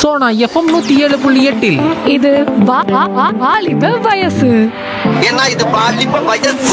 Sona FM நூத்தி ஏழு புள்ளி எட்டில் இது வா- வா- வா- வாலிப வயசு ஏன்னா இது பாலிப்ப வயசு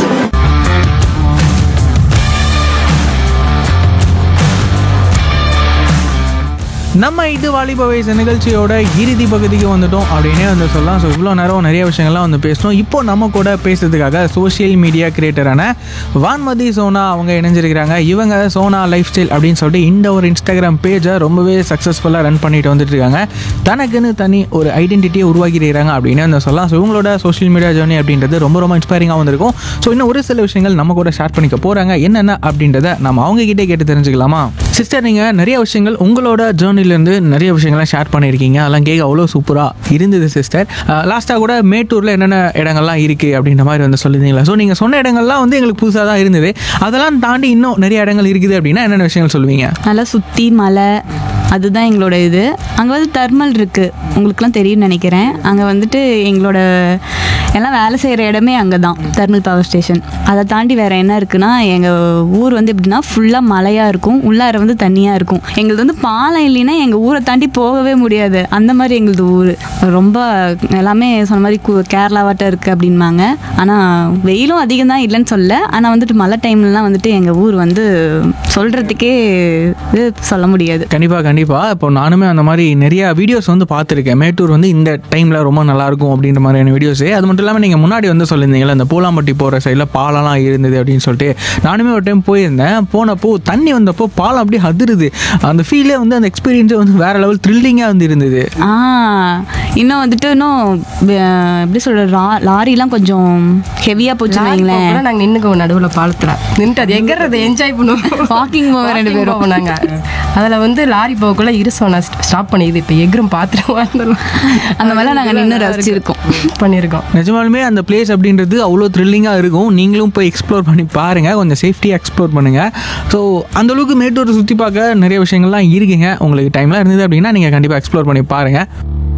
நம்ம இது வாலிப வயசு நிகழ்ச்சியோட இறுதி பகுதிக்கு வந்துட்டோம் அப்படின்னே வந்து சொல்லலாம் ஸோ இவ்வளோ நேரம் நிறைய விஷயங்கள்லாம் வந்து பேசணும் இப்போ நம்ம கூட பேசுறதுக்காக சோஷியல் மீடியா கிரியேட்டரான வான்மதி சோனா அவங்க இணைஞ்சிருக்கிறாங்க இவங்க சோனா லைஃப் ஸ்டைல் அப்படின்னு சொல்லிட்டு இந்த ஒரு இன்ஸ்டாகிராம் பேஜை ரொம்பவே சக்ஸஸ்ஃபுல்லாக ரன் பண்ணிட்டு வந்துட்டு இருக்காங்க தனக்குன்னு தனி ஒரு ஐடென்டிட்டியை உருவாக்கியிருக்காங்க அப்படின்னு வந்து சொல்லலாம் ஸோ இவங்களோட சோஷியல் மீடியா ஜேர்னி அப்படின்றது ரொம்ப ரொம்ப இன்ஸ்பைரிங்காக வந்திருக்கும் ஸோ இன்னும் ஒரு சில விஷயங்கள் நம்ம கூட ஷேர் பண்ணிக்க போகிறாங்க என்னென்ன அப்படின்றத நம்ம அவங்க கிட்டே கேட்டு தெரிஞ்சுக்கலாமா சிஸ்டர் நீங்கள் நிறைய விஷயங்கள் உங்களோட ஜேர்னிலேருந்து நிறைய விஷயங்கள்லாம் ஷேர் பண்ணியிருக்கீங்க அதெல்லாம் கேட்க அவ்வளோ சூப்பராக இருந்தது சிஸ்டர் லாஸ்ட்டாக கூட மேட்டூரில் என்னென்ன இடங்கள்லாம் இருக்குது அப்படின்ற மாதிரி வந்து சொல்லியிருந்தீங்களா ஸோ நீங்கள் சொன்ன இடங்கள்லாம் வந்து எங்களுக்கு புதுசாக தான் இருந்தது அதெல்லாம் தாண்டி இன்னும் நிறைய இடங்கள் இருக்குது அப்படின்னா என்னென்ன விஷயங்கள் சொல்லுவீங்க நல்லா சுற்றி மலை அதுதான் எங்களோட இது அங்கே வந்து தெர்மல் இருக்குது உங்களுக்குலாம் தெரியும்னு நினைக்கிறேன் அங்கே வந்துட்டு எங்களோட எல்லாம் வேலை செய்கிற இடமே அங்கே தான் தெர்மல் பவர் ஸ்டேஷன் அதை தாண்டி வேறு என்ன இருக்குன்னா எங்கள் ஊர் வந்து எப்படின்னா ஃபுல்லாக மலையாக இருக்கும் உள்ளார வந்து தண்ணியாக இருக்கும் எங்களுது வந்து பாலம் இல்லைன்னா எங்கள் ஊரை தாண்டி போகவே முடியாது அந்த மாதிரி எங்களுது ஊர் ரொம்ப எல்லாமே சொன்ன மாதிரி கு- கேரளாவாட்டம் இருக்குது அப்படின்பாங்க ஆனால் வெயிலும் அதிகம் தான் இல்லைன்னு சொல்ல ஆனால் வந்துட்டு மழை டைம்லலாம் வந்துட்டு எங்கள் ஊர் வந்து சொல்கிறதுக்கே இது சொல்ல முடியாது கண்டிப்பாக கண்டிப்பாக இப்போ நானுமே அந்த மாதிரி நிறைய வீடியோஸ் வந்து பார்த்துருக்கேன் மேட்டூர் வந்து இந்த டைமில் ரொம்ப நல்லாயிருக்கும் அப்படின்ற மாதிரியான வீடியோஸு அது மட்டும் இல்லாமல் நீங்கள் முன்னாடி வந்து சொல்லியிருந்தீங்களா இந்த பூலாம்பட்டி போகிற சைடில் பாலம்லாம் இருந்தது அப்படின்னு சொல்லிட்டு நானுமே ஒரு டைம் போயிருந்தேன் போனப்போ தண்ணி வந்தப்போ பாலம் அப்படியே அதிருது அந்த ஃபீலே வந்து அந்த எக்ஸ்பீரியன்ஸே வந்து வேறு லெவல் த்ரில்லிங்காக வந்து இருந்தது ஆ இன்னும் வந்துட்டு இன்னும் அஹ், எப்படி சொல்ற லா- லாரிலாம் கொஞ்சம் ஹெவியாக போச்சுன்னு வைங்களேன் கூட நாங்க நின்னுக்குவோம் நடுவுல பாலத்துல நின்னுட்டு அது எகறதை என்ஜாய் பண்ணுவோம் Walking போவோம் ரெண்டு Walking பேரும். போவோம் நாங்க அதுல வந்து லாரி போகக்குள்ள இருசோம் நான் ஸ்டாப் பண்ணிது இப்ப எக்ரும் பாத்துட்டு வந்துடலாம் அந்த மாதிரிலாம் நாங்க நின்னு ரசிச்சிருக்கோம். பண்ணியிருக்கோம் நிஜமாலுமே அந்த பிளேஸ் அப்படின்றது அவ்வளோ த்ரில்லிங்காக இருக்கும் நீங்களும் போய் எக்ஸ்ப்ளோர் பண்ணி பாருங்கள் கொஞ்சம் சேஃப்டியாக எக்ஸ்ப்ளோர் பண்ணுங்கள் ஸோ அந்தளவுக்கு மேட்டூரை சுற்றி பார்க்க நிறைய விஷயங்கள்லாம் இருக்குங்க உங்களுக்கு டைம்லாம் இருந்தது அப்படின்னா நீங்கள் கண்டிப்பாக எக்ஸ்ப்ளோர் பண்ணி பாருங்கள்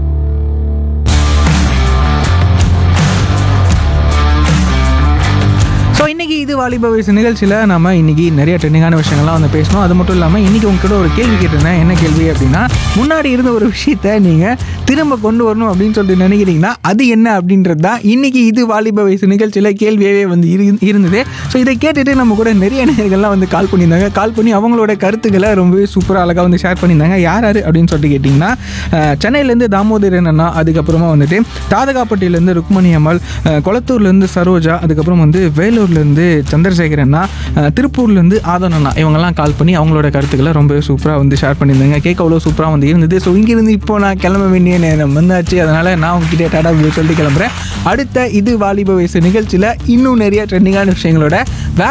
ஸோ இன்றைக்கி இது வாலிப வயசு நிகழ்ச்சியில் நம்ம இன்றைக்கி நிறைய ட்ரெண்டிங்கான விஷயங்கள்லாம் வந்து பேசணும் அது மட்டும் இல்லாமல் இன்றைக்கி உங்ககிட்ட ஒரு கேள்வி கேட்டிருந்தேன் என்ன கேள்வி அப்படின்னா முன்னாடி இருந்த ஒரு விஷயத்த நீங்கள் திரும்ப கொண்டு வரணும் அப்படின்னு சொல்லிட்டு நினைக்கிறீங்கன்னா அது என்ன அப்படின்றது தான் இன்றைக்கி இது வாலிப வயசு நிகழ்ச்சியில் கேள்வியாகவே வந்து இரு இருந்தது ஸோ இதை கேட்டுட்டு நம்ம கூட நிறைய நேர்கள்லாம் வந்து கால் பண்ணியிருந்தாங்க கால் பண்ணி அவங்களோட கருத்துக்களை ரொம்பவே சூப்பராக அழகாக வந்து ஷேர் பண்ணியிருந்தாங்க யார் யார் அப்படின்னு சொல்லிட்டு கேட்டிங்கன்னா அஹ், சென்னையிலேருந்து தாமோதரன் அண்ணா அதுக்கப்புறமா வந்துட்டு தாதகாப்பட்டியிலேருந்து ருக்மணி அம்மாள் அஹ், கொளத்தூர்லேருந்து சரோஜா அதுக்கப்புறம் வந்து வேலூர்லேருந்து சந்திரசேகர் அண்ணா அஹ், திருப்பூர்லேருந்து ஆதன் அண்ணா இவங்கெல்லாம் கால் பண்ணி அவங்களோட கருத்துக்களை ரொம்ப சூப்பராக வந்து ஷேர் பண்ணியிருந்தாங்க கேட்க அவ்வளோ சூப்பராக வந்து இருந்தது ஸோ இங்கேருந்து இப்போ நான் கிளம்ப வேண்டிய நேரம் வந்தாச்சு அதனால் நான் உங்ககிட்ட டாடா பை சொல்லிட்டு கிளம்புறேன் அடுத்த இது வாலிப வயசு நிகழ்ச்சியில் இன்னும் நிறைய ட்ரெண்டிங்கான விஷயங்களோட வேற